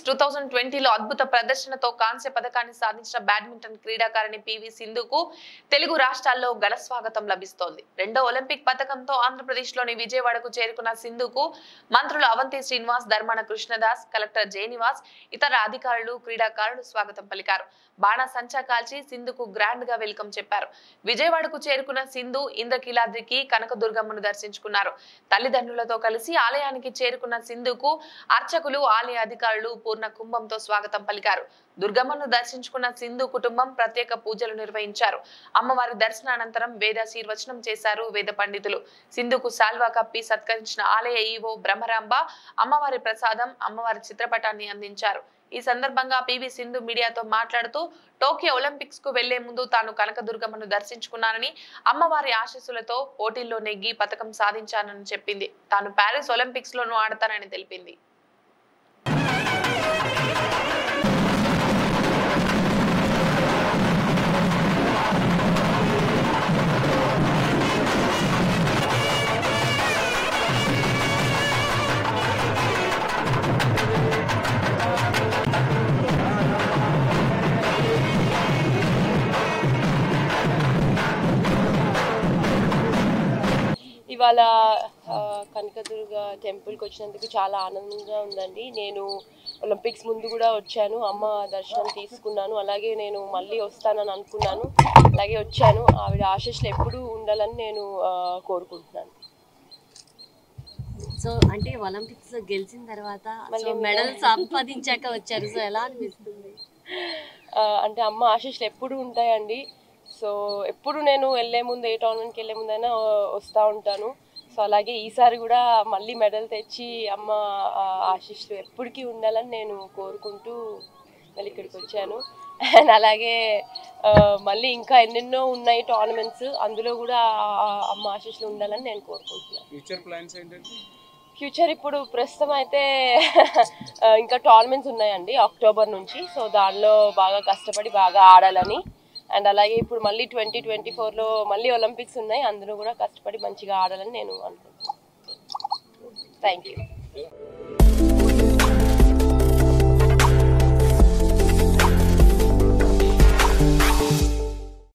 two thousand ట్వంటీలో అద్భుత ప్రదర్శనతో కాంస్య పథకాన్ని సాధించిన బ్యాడ్మింటన్ క్రీడాకారిణి పివి సింధుకు తెలుగు రాష్ట్రాల్లో ఘన స్వాగతం లభిస్తోంది రెండో ఒలింపిక్ పథకంతో ఆంధ్రప్రదేశ్ లోని విజయవాడకు చేరుకున్న సింధుకు మంత్రులు అవంతి శ్రీనివాస్ ధర్మాన కృష్ణదాస్ కలెక్టర్ జయనివాస్ ఇతర అధికారులు క్రీడాకారులు స్వాగతం పలికారు బాణా సంచా కాల్చి సింధుకు గ్రాండ్ గా వెల్కమ్ చెప్పారు విజయవాడకు చేరుకున్న సింధు ఇంద్రకీలాద్రికి కనకదుర్గమ్మను దర్శించుకున్నారు తల్లిదండ్రులతో కలిసి ఆలయానికి చేరుకున్న సింధుకు అర్చకులు ఆలయ అధికారులు పూర్ణ కుంభంతో స్వాగతం పలికారు దుర్గమ్మను దర్శించుకున్న సింధు కుటుంబం ప్రత్యేక పూజలు నిర్వహించారు అమ్మవారి దర్శనానంతరం వేదాశీర్వచనం చేశారు వేద పండితులు సింధుకు సాల్వా కప్పి సత్కరించిన ఆలయ ఈవో బ్రహ్మరాంబ అమ్మవారి ప్రసాదం అమ్మవారి చిత్రపటాన్ని అందించారు ఈ సందర్భంగా పివి సింధు మీడియాతో మాట్లాడుతూ టోక్యో ఒలింపిక్స్ కు వెళ్లే ముందు తాను కనకదుర్గమ్మను దర్శించుకున్నానని అమ్మవారి ఆశీస్సులతో పోటీల్లో నెగ్గి పథకం సాధించానని చెప్పింది తాను ప్యారిస్ ఒలింపిక్స్ లోనూ ఆడతానని తెలిపింది ఇవాళ ఆ, కనకదుర్గ టెంపుల్కి వచ్చినందుకు చాలా ఆనందంగా ఉందండి నేను ఒలింపిక్స్ ముందు కూడా వచ్చాను అమ్మ దర్శనం తీసుకున్నాను అలాగే నేను మళ్ళీ వస్తానని అనుకున్నాను అలాగే వచ్చాను ఆవిడ ఆశీస్సులు ఎప్పుడూ ఉండాలని నేను ఆ, కోరుకుంటున్నాను సో అంటే ఒలింపిక్స్ లో గెలిచిన తర్వాత మళ్ళీ మెడల్ సంపాదించాక వచ్చారు సో ఎలా అనిపిస్తుంది ఆ, అంటే అమ్మ ఆశీస్సులు ఎప్పుడు ఉంటాయండి సో ఎప్పుడు నేను వెళ్ళే ముందు ఏ టోర్నమెంట్కి వెళ్ళే ముందైనా ఆ, వస్తూ ఉంటాను సో అలాగే ఈసారి కూడా మళ్ళీ మెడల్ తెచ్చి అమ్మ ఆ, ఆశీస్సులు ఎప్పటికీ ఉండాలని నేను కోరుకుంటూ మళ్ళీ ఇక్కడికి వచ్చాను అండ్ అలాగే ఆ, మళ్ళీ ఇంకా ఎన్నెన్నో ఉన్నాయి టోర్నమెంట్స్ అందులో కూడా ఆ అమ్మ ఆశీస్సులు ఉండాలని నేను కోరుకుంటున్నాను ఫ్యూచర్ ప్లాన్స్ ఏంటంటే ఫ్యూచర్ ఇప్పుడు ప్రస్తుతం అయితే ఆ, ఇంకా టోర్నమెంట్స్ ఉన్నాయండి అక్టోబర్ నుంచి సో దానిలో బాగా కష్టపడి బాగా ఆడాలని అండ్ అలాగే ఇప్పుడు మళ్ళీ ట్వంటీ ట్వంటీ ఫోర్లో మళ్ళీ ఒలింపిక్స్ ఉన్నాయి అందులో కూడా కష్టపడి మంచిగా ఆడాలని నేను అనుకుంటున్నాను థ్యాంక్ యూ